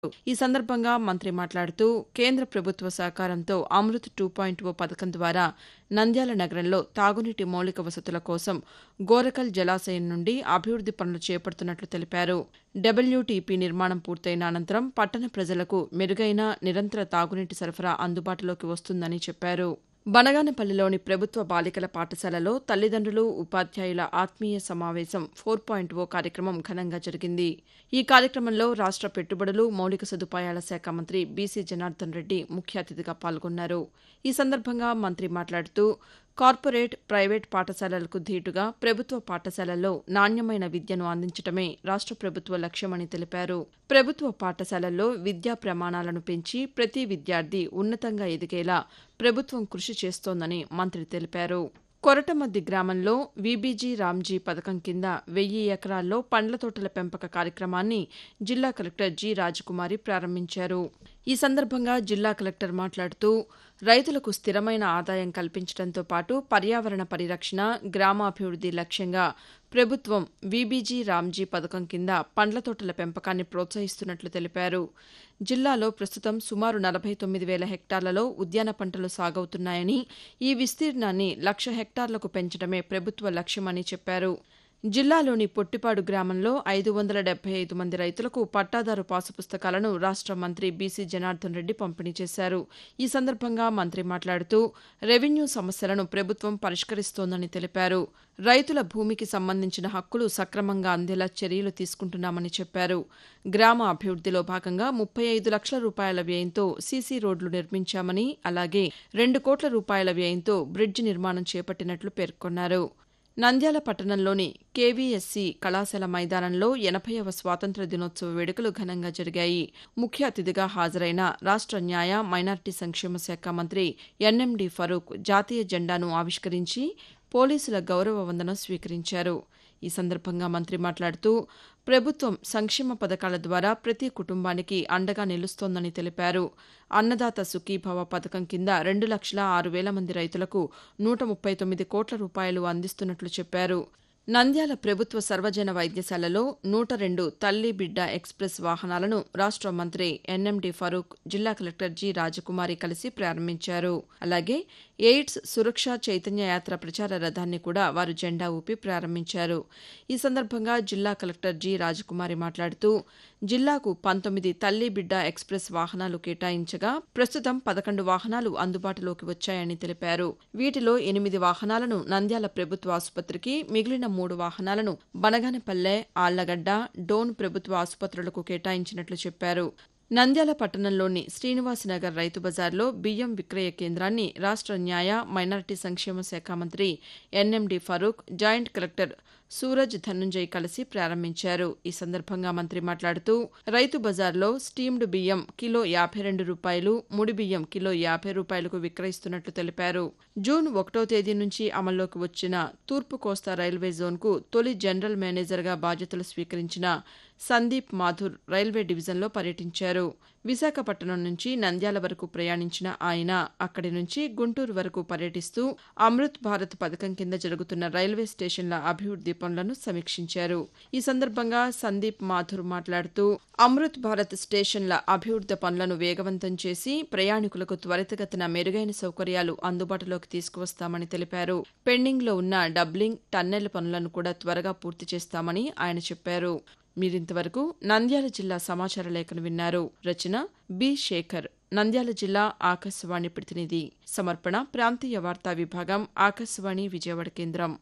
ఈ సందర్భంగా మంత్రి మాట్లాడుతూ కేంద్ర ప్రభుత్వ సహకారంతో అమృత్ టూ పాయింట్ ఓ పథకం ద్వారా నంద్యాల నగరంలో తాగునీటి మౌలిక వసతుల కోసం గోరకల్ జలాశయం నుండి అభివృద్ది పనులు చేపడుతున్నట్లు తెలిపారు డబ్ల్యూటీపీ నిర్మాణం పూర్తయిన అనంతరం పట్టణ ప్రజలకు మెరుగైన నిరంతర తాగునీటి సరఫరా అందుబాటులోకి వస్తుందని చెప్పారు బనగానపల్లిలోని ప్రభుత్వ బాలికల పాఠశాలలో తల్లిదండ్రులు ఉపాధ్యాయుల ఆత్మీయ సమావేశం ఫోర్ పాయింట్ ఓ కార్యక్రమం ఘనంగా జరిగింది ఈ కార్యక్రమంలో రాష్ట పెట్టుబడులు మౌలిక సదుపాయాల శాఖ మంత్రి బీసీ జనార్దన్ రెడ్డి ముఖ్య అతిథిగా పాల్గొన్నారు ఈ సందర్భంగా మంత్రి మాట్లాడుతూ కార్పొరేట్ ప్రైవేట్ పాఠశాలలకు ధీటుగా ప్రభుత్వ పాఠశాలల్లో నాణ్యమైన విద్యను అందించడమే రాష్ట ప్రభుత్వ లక్ష్యమని తెలిపారు ప్రభుత్వ పాఠశాలల్లో విద్యా ప్రమాణాలను పెంచి ప్రతి విద్యార్థి ఉన్నతంగా ఎదిగేలా ప్రభుత్వం కృషి చేస్తోందని మంత్రి తెలిపారు కొరటమద్ది గ్రామంలో వీబీజీ రామ్జీ పథకం కింద వెయ్యి ఎకరాల్లో పండ్ల తోటల పెంపక కార్యక్రమాన్ని జిల్లా కలెక్టర్ జి రాజకుమారి ప్రారంభించారు ఈ సందర్భంగా జిల్లా కలెక్టర్ మాట్లాడుతూ రైతులకు స్థిరమైన ఆదాయం కల్పించడంతో పాటు పర్యావరణ పరిరక్షణ గ్రామాభివృద్ది లక్ష్యంగా ప్రభుత్వం వీబీజీ రామ్జీ పథకం కింద పండ్ల తోటల పెంపకాన్ని ప్రోత్సహిస్తున్నట్లు తెలిపారు జిల్లాలో ప్రస్తుతం సుమారు నలభై తొమ్మిది వేల హెక్టార్లలో ఉద్యాన పంటలు సాగవుతున్నాయని ఈ విస్తీర్ణాన్ని లక్ష హెక్టార్లకు పెంచడమే ప్రభుత్వ లక్ష్యమని చెప్పారు జిల్లాలోని పొట్టిపాడు గ్రామంలో ఐదు వందల డెబ్బై ఐదు మంది రైతులకు పట్టాదారు పాసు పుస్తకాలను రాష్ట మంత్రి బీసీ జనార్దన్ రెడ్డి పంపిణీ చేశారు ఈ సందర్భంగా మంత్రి మాట్లాడుతూ రెవెన్యూ సమస్యలను ప్రభుత్వం పరిష్కరిస్తోందని తెలిపారు రైతుల భూమికి సంబంధించిన హక్కులు సక్రమంగా అందేలా చర్యలు తీసుకుంటున్నామని చెప్పారు గ్రామ అభివృద్దిలో భాగంగా ముప్పై ఐదు లక్షల రూపాయల వ్యయంతో సీసీ రోడ్లు నిర్మించామని అలాగే రెండు కోట్ల రూపాయల వ్యయంతో బ్రిడ్జి నిర్మాణం చేపట్టినట్లు పేర్కొన్నారు నంద్యాల పట్టణంలోని కేవీఎస్సీ కళాశాల మైదానంలో ఎనభైవ స్వాతంత్ర్య దినోత్సవ వేడుకలు ఘనంగా జరిగాయి ముఖ్య అతిథిగా హాజరైన రాష్ట న్యాయ మైనార్టీ సంక్షేమ శాఖ మంత్రి ఎన్ఎండి ఫరూక్ జాతీయ జెండాను ఆవిష్కరించి పోలీసుల గౌరవ వందనం స్వీకరించారు ఈ సందర్భంగా మంత్రి మాట్లాడుతూ ప్రభుత్వం సంక్షేమ పథకాల ద్వారా ప్రతి కుటుంబానికి అండగా నిలుస్తోందని తెలిపారు అన్నదాత సుఖీభవ పథకం కింద రెండు లక్షల ఆరు వేల మంది రైతులకు నూట ముప్పై తొమ్మిది కోట్ల రూపాయలు అందిస్తున్నట్లు చెప్పారు నంద్యాల ప్రభుత్వ సర్వజన వైద్యశాలలో నూట రెండు తల్లి బిడ్డ ఎక్స్ప్రెస్ వాహనాలను రాష్ట మంత్రి ఎన్ఎండి ఫరూక్ జిల్లా కలెక్టర్ జి రాజకుమారి కలిసి ప్రారంభించారు అలాగే ఎయిడ్స్ సురక్ష చైతన్య యాత్ర ప్రచార రథాన్ని కూడా వారు జెండా ఊపి ప్రారంభించారు ఈ సందర్భంగా జిల్లా కలెక్టర్ జి రాజకుమారి మాట్లాడుతూ జిల్లాకు పంతొమ్మిది తల్లి బిడ్డ ఎక్స్ప్రెస్ వాహనాలు కేటాయించగా ప్రస్తుతం పదకొండు వాహనాలు అందుబాటులోకి వచ్చాయని తెలిపారు వీటిలో ఎనిమిది వాహనాలను నంద్యాల ప్రభుత్వ ఆసుపత్రికి మిగిలిన మూడు వాహనాలను బనగానపల్లె ఆళ్లగడ్డ డోన్ ప్రభుత్వ ఆసుపత్రులకు కేటాయించినట్లు చెప్పారు నంద్యాల పట్టణంలోని శ్రీనివాసనగర్ రైతు బజార్లో బియ్యం విక్రయ కేంద్రాన్ని రాష్ట న్యాయ మైనారిటీ సంక్షేమ శాఖ మంత్రి N M D Farooq joint collector Suraj Dhanunjay కలిసి ప్రారంభించారు ఈ సందర్భంగా మంత్రి మాట్లాడుతూ రైతు బజార్లో స్టీమ్డ్ బియ్యం కిలో యాభై రెండు రూపాయలు ముడి బియ్యం కిలో యాభై రూపాయలకు విక్రయిస్తున్నట్లు తెలిపారు జూన్ ఒకటో తేదీ నుంచి అమల్లోకి వచ్చిన తూర్పు కోస్తా రైల్వే జోన్కు తొలి జనరల్ మేనేజర్గా బాధ్యతలు స్వీకరించిన సందీప్ మాథుర్ రైల్వే డివిజన్లో పర్యటించారు విశాఖపట్నం నుంచి నంద్యాల వరకు ప్రయాణించిన ఆయన అక్కడి నుంచి గుంటూరు వరకు పర్యటిస్తూ అమృత్ భారత్ పథకం కింద జరుగుతున్న రైల్వే స్టేషన్ల అభివృద్ది పనులను సమీక్షించారు ఈ సందర్భంగా సందీప్ మాథుర్ మాట్లాడుతూ అమృత్ భారత్ స్టేషన్ల అభివృద్ది పనులను వేగవంతం చేసి ప్రయాణికులకు త్వరితగతిన మెరుగైన సౌకర్యాలు అందుబాటులోకి తీసుకువస్తామని తెలిపారు పెండింగ్లో ఉన్న డబ్లింగ్ టన్నెల్ పనులను కూడా త్వరగా పూర్తి చేస్తామని ఆయన చెప్పారు మీరింతవరకు నంద్యాల జిల్లా సమాచార లేఖను విన్నారు రచన బి శేఖర్ నంద్యాల జిల్లా ఆకాశవాణి ప్రతినిధి సమర్పణ ప్రాంతీయ వార్తా విభాగం ఆకాశవాణి విజయవాడ కేంద్రం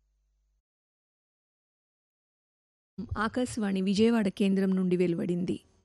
ఆకాశవాణి విజయవాడ కేంద్రం నుండి వెలువడింది